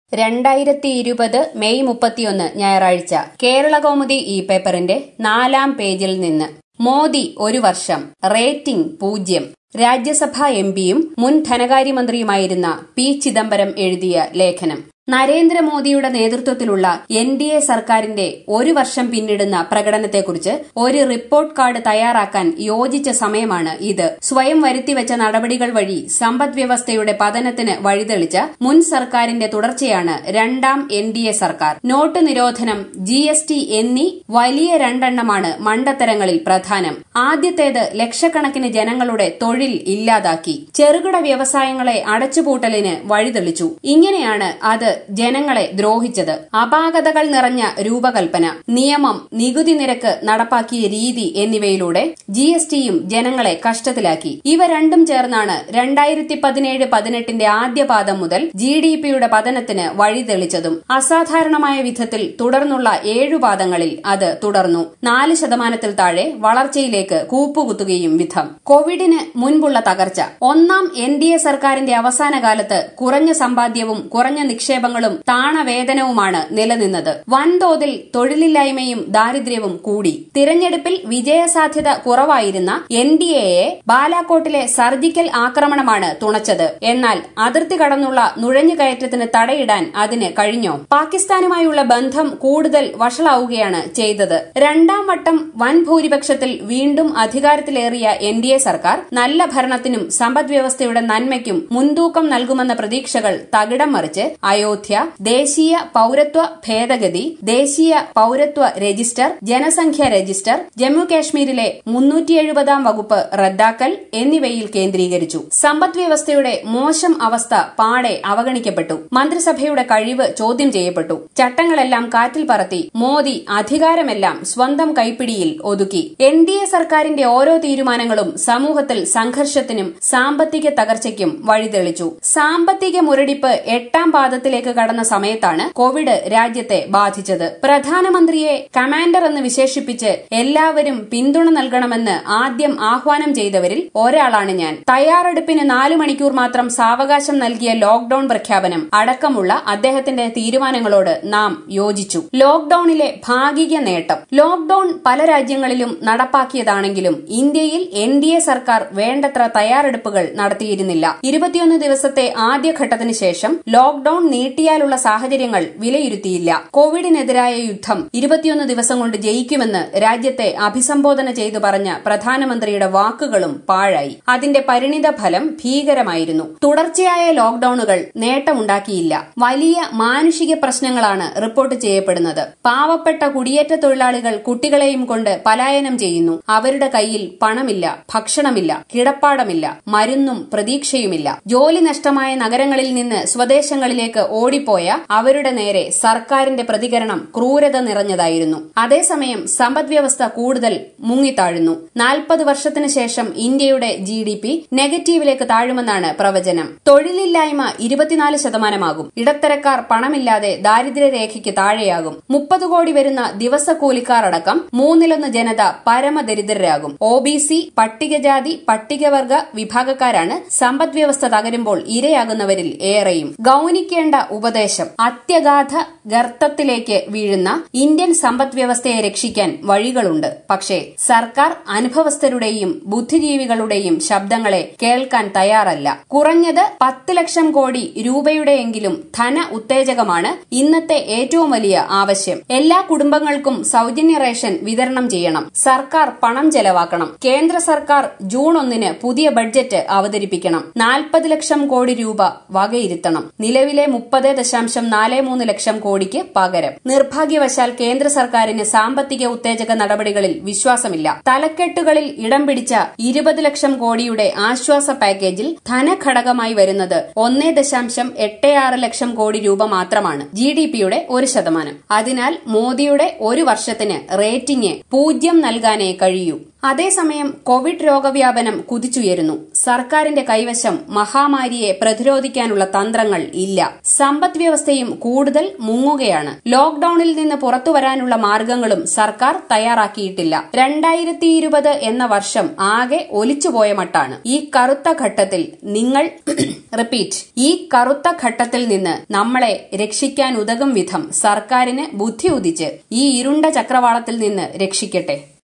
രണ്ടായിരത്തി ഇരുപത് മെയ് മുപ്പത്തിയൊന്ന് ഞായറാഴ്ച കേരളകൗമുദി ഈ പേപ്പറിന്റെ നാലാം പേജിൽ നിന്ന് മോദി ഒരു വർഷം റേറ്റിംഗ് പൂജ്യം രാജ്യസഭാ എംപിയും മുൻ ധനകാര്യമന്ത്രിയുമായിരുന്ന പി ചിദംബരം എഴുതിയ ലേഖനം നരേന്ദ്രമോദിയുടെ നേതൃത്വത്തിലുള്ള എൻ ഡി എ സർക്കാരിന്റെ ഒരു വർഷം പിന്നിടുന്ന പ്രകടനത്തെക്കുറിച്ച് ഒരു റിപ്പോർട്ട് കാർഡ് തയ്യാറാക്കാൻ യോജിച്ച സമയമാണ് ഇത് സ്വയം വരുത്തിവെച്ച നടപടികൾ വഴി സമ്പദ് വ്യവസ്ഥയുടെ പതനത്തിന് വഴിതെളിച്ച മുൻ സർക്കാരിന്റെ തുടർച്ചയാണ് രണ്ടാം എൻ ഡി എ സർക്കാർ നോട്ട് നിരോധനം ജി എസ് ടി എന്നീ വലിയ രണ്ടെണ്ണമാണ് മണ്ടത്തരങ്ങളിൽ പ്രധാനം ആദ്യത്തേത് ലക്ഷക്കണക്കിന് ജനങ്ങളുടെ തൊഴിൽ ഇല്ലാതാക്കി ചെറുകിട വ്യവസായങ്ങളെ അടച്ചുപൂട്ടലിന് വഴിതെളിച്ചു ഇങ്ങനെയാണ് അത് ജനങ്ങളെ ദ്രോഹിച്ചത് അപാകതകൾ നിറഞ്ഞ രൂപകൽപ്പന നിയമം നികുതി നിരക്ക് നടപ്പാക്കിയ രീതി എന്നിവയിലൂടെ ജി എസ് ടിയും ജനങ്ങളെ കഷ്ടത്തിലാക്കി ഇവ രണ്ടും ചേർന്നാണ് രണ്ടായിരത്തി പതിനേഴ് പതിനെട്ടിന്റെ ആദ്യപാദം മുതൽ ജി ഡി പിയുടെ പതനത്തിന് വഴിതെളിച്ചതും അസാധാരണമായ വിധത്തിൽ തുടർന്നുള്ള ഏഴു പാദങ്ങളിൽ അത് തുടർന്നു നാല് ശതമാനത്തിൽ താഴെ വളർച്ചയിലേക്ക് കൂപ്പുകുത്തുകയും വിധം കോവിഡിന് മുൻപുള്ള തകർച്ച ഒന്നാം എൻ ഡി എ സർക്കാരിന്റെ അവസാന കാലത്ത് കുറഞ്ഞ സമ്പാദ്യവും കുറഞ്ഞ നിക്ഷേപങ്ങളും താണവേതനവുമാണ് നിലനിന്നത് വൻതോതിൽ തൊഴിലില്ലായ്മയും ദാരിദ്ര്യവും കൂടി തിരഞ്ഞെടുപ്പിൽ വിജയസാധ്യത കുറവായിരുന്ന എൻ ഡി എയെ ബാലാക്കോട്ടിലെ സർജിക്കൽ ആക്രമണമാണ് തുണച്ചത് എന്നാൽ അതിർത്തി കടന്നുള്ള നുഴഞ്ഞുകയറ്റത്തിന് തടയിടാൻ അതിന് കഴിഞ്ഞോ പാകിസ്ഥാനുമായുള്ള ബന്ധം കൂടുതൽ വഷളാവുകയാണ് ചെയ്തത് രണ്ടാം വട്ടം വൻ ഭൂരിപക്ഷത്തിൽ വീണ്ടും അധികാരത്തിലേറിയ എൻ ഡി എ സർക്കാർ നല്ല ഭരണത്തിനും സമ്പദ്വ്യവസ്ഥയുടെ നന്മയ്ക്കും മുൻതൂക്കം നൽകുമെന്ന പ്രതീക്ഷകൾ തകിടം മറിച്ച് അയോധ്യ ദേശീയ പൌരത്വ ഭേദഗതി ദേശീയ പൌരത്വ രജിസ്റ്റർ ജനസംഖ്യ രജിസ്റ്റർ ജമ്മു കാശ്മീരിലെ മുന്നൂറ്റി എഴുപതാം വകുപ്പ് റദ്ദാക്കൽ എന്നിവയിൽ കേന്ദ്രീകരിച്ചു സമ്പദ് വ്യവസ്ഥയുടെ മോശം അവസ്ഥ പാടെ അവഗണിക്കപ്പെട്ടു മന്ത്രിസഭയുടെ കഴിവ് ചോദ്യം ചെയ്യപ്പെട്ടു ചട്ടങ്ങളെല്ലാം കാറ്റിൽ പറത്തി മോദി അധികാരമെല്ലാം സ്വന്തം കൈപ്പിടിയിൽ ഒതുക്കി എൻ ഡി എ സർക്കാരിന്റെ ഓരോ തീരുമാനങ്ങളും സമൂഹത്തിൽ സംഘർഷത്തിനും സാമ്പത്തിക തകർച്ചയ്ക്കും വഴിതെളിച്ചു സാമ്പത്തിക മുരടിപ്പ് എട്ടാം പാദത്തിലേക്ക് കടന്ന സമയത്താണ് കോവിഡ് രാജ്യത്തെ ബാധിച്ചത് പ്രധാനമന്ത്രിയെ കമാൻഡർ എന്ന് വിശേഷിപ്പിച്ച് എല്ലാവരും പിന്തുണ നൽകണമെന്ന് ആദ്യം ആഹ്വാനം ചെയ്തവരിൽ ഒരാളാണ് ഞാൻ തയ്യാറെടുപ്പിന് നാലു മണിക്കൂർ മാത്രം സാവകാശം നൽകിയ ലോക്ഡൌൺ പ്രഖ്യാപനം അടക്കമുള്ള അദ്ദേഹത്തിന്റെ തീരുമാനങ്ങളോട് നാം യോജിച്ചു ലോക്ഡൌണിലെ ഭാഗിക നേട്ടം ലോക്ഡൌൺ പല രാജ്യങ്ങളിലും നടപ്പാക്കിയതാണെങ്കിലും ഇന്ത്യയിൽ എൻ ഡി എ സർക്കാർ വേണ്ടത്ര തയ്യാറെടുപ്പുകൾ നടത്തിയിരുന്നില്ല ഇരുപത്തിയൊന്ന് ദിവസത്തെ ആദ്യഘട്ടത്തിന് ശേഷം ലോക്ഡൌൺ നീട്ടിയാലുള്ള സാഹചര്യങ്ങൾ വിലയിരുത്തിയില്ല കോവിഡിനെതിരായ യുദ്ധം ഇരുപത്തിയൊന്ന് ദിവസം കൊണ്ട് ജയിക്കുമെന്ന് രാജ്യത്തെ അഭിസംബോധന ചെയ്തു പറഞ്ഞ പ്രധാനമന്ത്രിയുടെ വാക്കുകളും പാഴായി അതിന്റെ പരിണിത ഫലം ഭീകരമായിരുന്നു തുടർച്ചയായ ലോക്ഡൌണുകൾ നേട്ടമുണ്ടാക്കിയില്ല വലിയ മാനുഷിക പ്രശ്നങ്ങളാണ് റിപ്പോർട്ട് ചെയ്യപ്പെടുന്നത് പാവപ്പെട്ട കുടിയേറ്റ തൊഴിലാളികൾ കുട്ടികളെയും കൊണ്ട് പലായനം ചെയ്യുന്നു അവരുടെ കയ്യിൽ പണമില്ല ഭക്ഷണമില്ല കിടപ്പാടമില്ല മരുന്നും പ്രതീക്ഷയുമില്ല ജോലി നഷ്ടമായ നഗരങ്ങളിൽ നിന്ന് സ്വദേശങ്ങളിലേക്ക് ഓടിപ്പോയ അവരുടെ നേരെ സർക്കാരിന്റെ പ്രതികരണം ക്രൂരത നിറഞ്ഞതായിരുന്നു അതേസമയം സമ്പദ്വ്യവസ്ഥ കൂടുതൽ മുങ്ങിത്താഴുന്നു നാൽപ്പത് വർഷത്തിന് ശേഷം ഇന്ത്യയുടെ ജി ഡി പി നെഗറ്റീവിലേക്ക് താഴുമെന്നാണ് പ്രവചനം തൊഴിലില്ലായ്മ ഇരുപത്തിനാല് ശതമാനമാകും ഇടത്തരക്കാർ പണമില്ലാതെ ദാരിദ്ര്യരേഖയ്ക്ക് താഴെയാകും മുപ്പത് കോടി വരുന്ന ദിവസക്കൂലിക്കാർ അടക്കം മൂന്നിലൊന്ന് ജനത പരമദരിദ്രരാകും ഒ ബി സി പട്ടികജാതി പട്ടികവർഗ വിഭാഗക്കാരാണ് സമ്പദ്വ്യവസ്ഥ തകരുമ്പോൾ ഇരയാകുന്നവരിൽ ഏറെയും ഗൌനിക്കേണ്ട ഉപദേശം അത്യഗാധ ഗർത്തത്തിലേക്ക് വീഴുന്ന ഇന്ത്യൻ സമ്പദ്വ്യവസ്ഥയെ രക്ഷിക്കാൻ വഴികളുണ്ട് പക്ഷേ സർക്കാർ അനുഭവസ്ഥരുടെയും ബുദ്ധിജീവികളുടെയും ശബ്ദങ്ങളെ കേൾക്കാൻ തയ്യാറല്ല കുറഞ്ഞത് പത്ത് ലക്ഷം കോടി രൂപയുടെയെങ്കിലും ധന ഉത്തേജകമാണ് ഇന്നത്തെ ഏറ്റവും വലിയ ആവശ്യം എല്ലാ കുടുംബങ്ങൾക്കും സൌജന്യ റേഷൻ വിതരണം ചെയ്യണം സർക്കാർ പണം ചെലവാക്കണം കേന്ദ്ര സർക്കാർ ജൂൺ ഒന്നിന് പുതിയ ബഡ്ജറ്റ് അവതരിപ്പിക്കണം നാൽപ്പത് ലക്ഷം കോടി രൂപ വകയിരുത്തണം നിലവിലെ മുപ്പത് ദശാംശം നാല് മൂന്ന് ലക്ഷം കോടിക്ക് പകരം നിർഭാഗ്യവശാൽ കേന്ദ്ര സർക്കാരിന് സാമ്പത്തിക ഉത്തേജക നടപടികളിൽ വിശ്വാസമില്ല തലക്കെട്ടുകളിൽ ഇടം പിടിച്ച ഇരുപത് ലക്ഷം കോടിയുടെ ആശ്വാസ പാക്കേജിൽ ധനഘടകമായി വരുന്നത് ഒന്നേ ദശാംശം എട്ട് ആറ് ലക്ഷം കോടി രൂപ മാത്രമാണ് ജി ഡി പിയുടെ ഒരു ശതമാനം അതിനാൽ മോദിയുടെ ഒരു വർഷത്തിന് റേറ്റിംഗ് പൂജ്യം നൽകാനേ കഴിയൂ അതേസമയം കോവിഡ് രോഗവ്യാപനം കുതിച്ചുയരുന്നു സർക്കാരിന്റെ കൈവശം മഹാമാരിയെ പ്രതിരോധിക്കാനുള്ള തന്ത്രങ്ങൾ ഇല്ല സമ്പദ് വ്യവസ്ഥയും കൂടുതൽ മുങ്ങുകയാണ് ലോക്ഡൌണിൽ നിന്ന് പുറത്തുവരാനുള്ള മാർഗങ്ങളും സർക്കാർ തയ്യാറാക്കിയിട്ടില്ല രണ്ടായിരത്തി ഇരുപത് എന്ന വർഷം ആകെ ഒലിച്ചുപോയ മട്ടാണ് ഈ കറുത്ത ഘട്ടത്തിൽ നിങ്ങൾ റിപ്പീറ്റ് ഈ കറുത്ത ഘട്ടത്തിൽ നിന്ന് നമ്മളെ രക്ഷിക്കാൻ ഉതകും വിധം സർക്കാരിന് ബുദ്ധി ഉദിച്ച് ഈ ഇരുണ്ട ചക്രവാളത്തിൽ നിന്ന് രക്ഷിക്കട്ടെ